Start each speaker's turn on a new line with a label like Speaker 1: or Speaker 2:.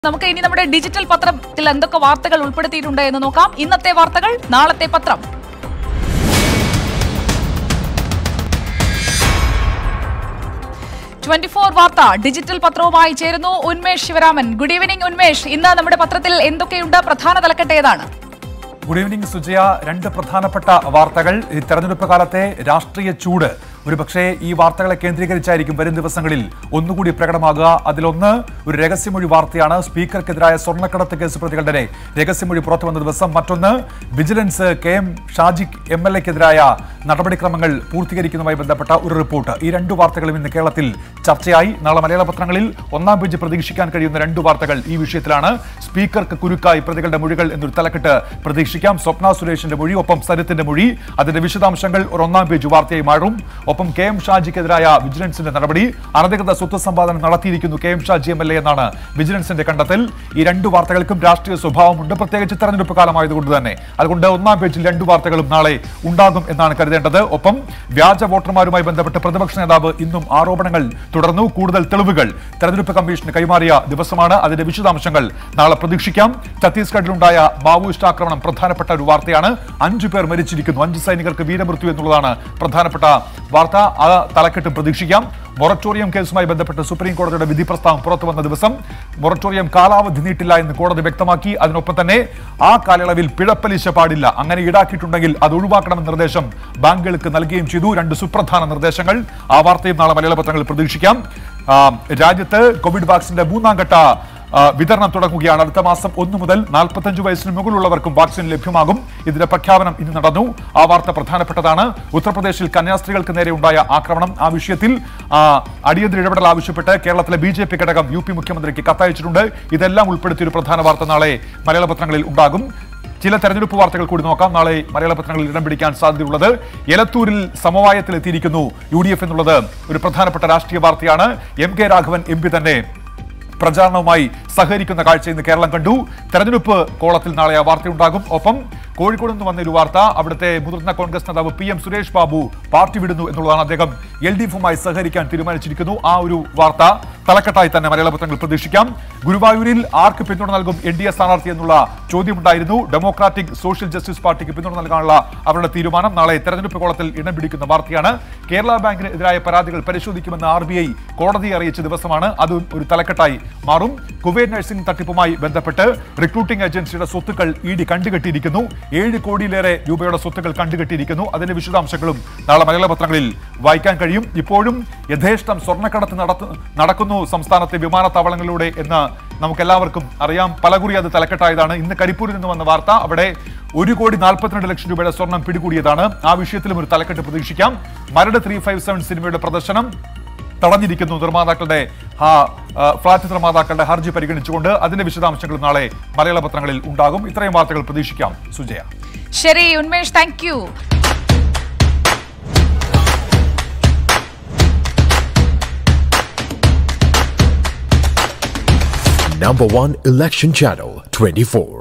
Speaker 1: നമുക്ക് ഇനി നമ്മുടെ ഡിജിറ്റൽ പത്രത്തിൽ എന്തൊക്കെ വാർത്തകൾ ഉൾപ്പെടുത്തിയിട്ടുണ്ട് എന്ന് നോക്കാം ഇന്നത്തെ വാർത്തകൾ നാളത്തെ പത്രം ട്വന്റി ഫോർ വാർത്ത ഡിജിറ്റൽ പത്രവുമായി ചേരുന്നു ഉന്മേഷ് ശിവരാമൻ ഗുഡ് ഈവനിംഗ് ഉന്മേഷ് ഇന്ന് നമ്മുടെ പത്രത്തിൽ എന്തൊക്കെയുണ്ട് പ്രധാന തലക്കെട്ട് ഏതാണ്
Speaker 2: ഗുഡ് ഈവനിംഗ് സുജയ രണ്ട് പ്രധാനപ്പെട്ട വാർത്തകൾ ഈ തെരഞ്ഞെടുപ്പ് കാലത്തെ രാഷ്ട്രീയ ചൂട് ഒരുപക്ഷേ ഈ വാർത്തകളെ കേന്ദ്രീകരിച്ചായിരിക്കും വരും ദിവസങ്ങളിൽ ഒന്നുകൂടി പ്രകടമാകുക അതിലൊന്ന് ഒരു രഹസ്യമൊഴി വാർത്തയാണ് സ്പീക്കർക്കെതിരായ സ്വർണ്ണക്കടത്ത് കേസ് പ്രതികളുടെ രഹസ്യമൊഴി പുറത്തു വന്ന ദിവസം മറ്റൊന്ന് വിജിലൻസ് കെ എം ഷാജിക് എം എൽ എക്കെതിരായ നടപടിക്രമങ്ങൾ പൂർത്തീകരിക്കുന്നതുമായി ബന്ധപ്പെട്ട ഒരു റിപ്പോർട്ട് ഈ രണ്ട് വാർത്തകളും ഇന്ന് കേരളത്തിൽ ചർച്ചയായി നാളെ മലയാള പത്രങ്ങളിൽ ഒന്നാം പേജ് പ്രതീക്ഷിക്കാൻ കഴിയുന്ന രണ്ട് വാർത്തകൾ ഈ വിഷയത്തിലാണ് സ്പീക്കർക്ക് കുരുക്കായി പ്രതികളുടെ മൊഴികൾ എന്നൊരു തലക്കെട്ട് പ്രതീക്ഷിക്കാം സ്വപ്ന സുരേഷിന്റെ മൊഴി ഒപ്പം സരിത്തിന്റെ മൊഴി അതിന്റെ വിശദാംശങ്ങൾ ഒരു ഒന്നാം പേജ് വാർത്തയായി മാറും ഒപ്പം കെ എം ഷാജിക്കെതിരായ വിജിലൻസിന്റെ നടപടി അനധികൃത സ്വത്ത് സമ്പാദനം നടത്തിയിരിക്കുന്നു K M Shaji M L A എന്നാണ് വിജിലൻസിന്റെ കണ്ടെത്തൽ ഈ രണ്ട് വാർത്തകൾക്കും രാഷ്ട്രീയ സ്വഭാവമുണ്ട് പ്രത്യേകിച്ച് തെരഞ്ഞെടുപ്പ് കാലമായതുകൊണ്ട് തന്നെ അതുകൊണ്ട് ഒന്നാം പേജിൽ രണ്ട് വാർത്തകളും നാളെ ഉണ്ടാകും എന്നാണ് കരുതേണ്ടത് ഒപ്പം വ്യാജ വോട്ടർമാരുമായി ബന്ധപ്പെട്ട് പ്രതിപക്ഷ നേതാവ് ഇന്നും ആരോപണങ്ങൾ തുടർന്നു കൂടുതൽ തെളിവുകൾ തെരഞ്ഞെടുപ്പ് കമ്മീഷന് കൈമാറിയ ദിവസമാണ് അതിന്റെ വിശദാംശങ്ങൾ നാളെ പ്രതീക്ഷിക്കാം ഛത്തീസ്ഗഡിലുണ്ടായ മാവോയിസ്റ്റ് ആക്രമണം പ്രധാനപ്പെട്ട ഒരു വാർത്തയാണ് അഞ്ചു പേർ മരിച്ചിരിക്കുന്നു അഞ്ച് സൈനികർക്ക് വീരമൃത്യു എന്നുള്ളതാണ് പ്രധാനപ്പെട്ട വാർത്ത ആ തലക്കെട്ടും പ്രതീക്ഷിക്കാം മൊറട്ടോറിയം കേസുമായി ബന്ധപ്പെട്ട് സുപ്രീം കോടതിയുടെ വിധി പ്രസ്താവം പുറത്തു വന്ന ദിവസം മൊറട്ടോറിയം കാലാവധി നീട്ടില്ല എന്ന് കോടതി വ്യക്തമാക്കി അതിനൊപ്പം തന്നെ ആ കാലയളവിൽ പിഴപ്പലിശ പാടില്ല അങ്ങനെ ഈടാക്കിയിട്ടുണ്ടെങ്കിൽ അത് ഒഴിവാക്കണമെന്ന നിർദ്ദേശം ബാങ്കുകൾക്ക് നൽകുകയും ചെയ്തു രണ്ട് സുപ്രധാന നിർദ്ദേശങ്ങൾ ആ വാർത്തയും നാളെ മലയാള പത്രങ്ങളിൽ പ്രതീക്ഷിക്കാം ആ, രാജ്യത്ത് കോവിഡ് വാക്സിന്റെ മൂന്നാം ഘട്ട ആ, വിതരണം തുടങ്ങുകയാണ് അടുത്ത മാസം ഒന്ന് മുതൽ നാൽപ്പത്തഞ്ച് വയസ്സിന് മുകളിലുള്ളവർക്കും വാക്സിൻ ലഭ്യമാകും ഇതിന്റെ പ്രഖ്യാപനം ഇന്ന് നടന്നു ആ വാർത്ത പ്രധാനപ്പെട്ടതാണ് ഉത്തർപ്രദേശിൽ കന്യാസ്ത്രീകൾക്ക് നേരെ ഉണ്ടായ ആക്രമണം ആ വിഷയത്തിൽ ആ, അടിയന്തര ഇടപെടൽ ആവശ്യപ്പെട്ട് കേരളത്തിലെ ബി ജെ പി ഘടകം യു പി മുഖ്യമന്ത്രിക്ക് കത്തയച്ചിട്ടുണ്ട് ഇതെല്ലാം ഉൾപ്പെടുത്തിയ ഒരു പ്രധാന വാർത്ത നാളെ മലയാള പത്രങ്ങളിൽ ഉണ്ടാകും ചില തെരഞ്ഞെടുപ്പ് വാർത്തകൾ കൂടി നോക്കാം നാളെ മലയാള പത്രങ്ങളിൽ ഇടം പിടിക്കാൻ സാധ്യതയുള്ളത് എലത്തൂരിൽ സമവായത്തിൽ എത്തിയിരിക്കുന്നു യു ഡി എഫ് എന്നുള്ളത് ഒരു പ്രധാനപ്പെട്ട രാഷ്ട്രീയ വാർത്തയാണ് M K Raghavan M P തന്നെ പ്രചാരണവുമായി സഹകരിക്കുന്ന കാഴ്ച ഇന്ന് കേരളം കണ്ടു തെരഞ്ഞെടുപ്പ് കോളത്തിൽ നാളെ ആ വാർത്തയുണ്ടാകും ഒപ്പം കോഴിക്കോട് നിന്ന് വന്ന ഒരു വാർത്ത അവിടുത്തെ മുതിർന്ന കോൺഗ്രസ് നേതാവ് P M Suresh Babu party വിടുന്നു എന്നുള്ളതാണ് അദ്ദേഹം എൽ ഡി എഫുമായി സഹകരിക്കാൻ തീരുമാനിച്ചിരിക്കുന്നു ആ ഒരു വാർത്ത തലക്കെട്ടായി തന്നെ മലയാള പത്രങ്ങൾ പ്രതീക്ഷിക്കാം ഗുരുവായൂരിൽ ആർക്ക് പിന്തുണ നൽകും എൻ ഡി എ സ്ഥാനാർത്ഥി എന്നുള്ള ചോദ്യമുണ്ടായിരുന്നു ഡെമോക്രാറ്റിക് സോഷ്യൽ ജസ്റ്റിസ് പാർട്ടിക്ക് പിന്തുണ നൽകാനുള്ള അവരുടെ തീരുമാനം നാളെ തെരഞ്ഞെടുപ്പ് കോളത്തിൽ ഇടം പിടിക്കുന്ന വാർത്തയാണ് കേരള ബാങ്കിന് എതിരായ പരാതികൾ പരിശോധിക്കുമെന്ന് ആർ ബി ഐ കോടതിയെ അറിയിച്ച ദിവസമാണ് അതും ഒരു തലക്കെട്ടായി മാറും കുവൈറ്റ് നഴ്സിംഗ് തട്ടിപ്പുമായി ബന്ധപ്പെട്ട് റിക്രൂട്ടിംഗ് ഏജൻസിയുടെ സ്വത്തുക്കൾ ഇ ഡി കണ്ടുകെട്ടിയിരിക്കുന്നു ഏഴ് കോടിയിലേറെ രൂപയുടെ സ്വത്തുക്കൾ കണ്ടുകെട്ടിയിരിക്കുന്നു അതിന്റെ വിശദാംശങ്ങളും നാളെ മലയാള പത്രങ്ങളിൽ വായിക്കാൻ കഴിയും ഇപ്പോഴും യഥേഷ്ടം സ്വർണ്ണക്കടത്ത് നടത്തു നടക്കുന്നു സംസ്ഥാനത്തെ വിമാനത്താവളങ്ങളിലൂടെ എന്ന് നമുക്കെല്ലാവർക്കും അറിയാം പലകുറി അത് തലക്കെട്ടായതാണ് ഇന്ന് കരിപ്പൂരിൽ നിന്ന് വന്ന വാർത്ത അവിടെ ഒരു കോടി നാൽപ്പത്തിരണ്ട് ലക്ഷം രൂപയുടെ സ്വർണം പിടികൂടിയതാണ് ആ വിഷയത്തിലും ഒരു തലക്കെട്ട് പ്രതീക്ഷിക്കാം മരട് ത്രീ ഫൈവ് സെവൻ സിനിമയുടെ പ്രദർശനം തടഞ്ഞിരിക്കുന്നു നിർമ്മാതാക്കളുടെ ആ, ആ, ഫ്ളാറ്റ് നിർമ്മാതാക്കളുടെ ഹർജി പരിഗണിച്ചുകൊണ്ട് അതിന്റെ വിശദാംശങ്ങൾ നാളെ മലയാള പത്രങ്ങളിൽ ഉണ്ടാകും ഇത്രയും വാർത്തകൾ പ്രതീക്ഷിക്കാം സുജയ
Speaker 1: ശരി Unmesh thank you
Speaker 3: Number one election channel 24.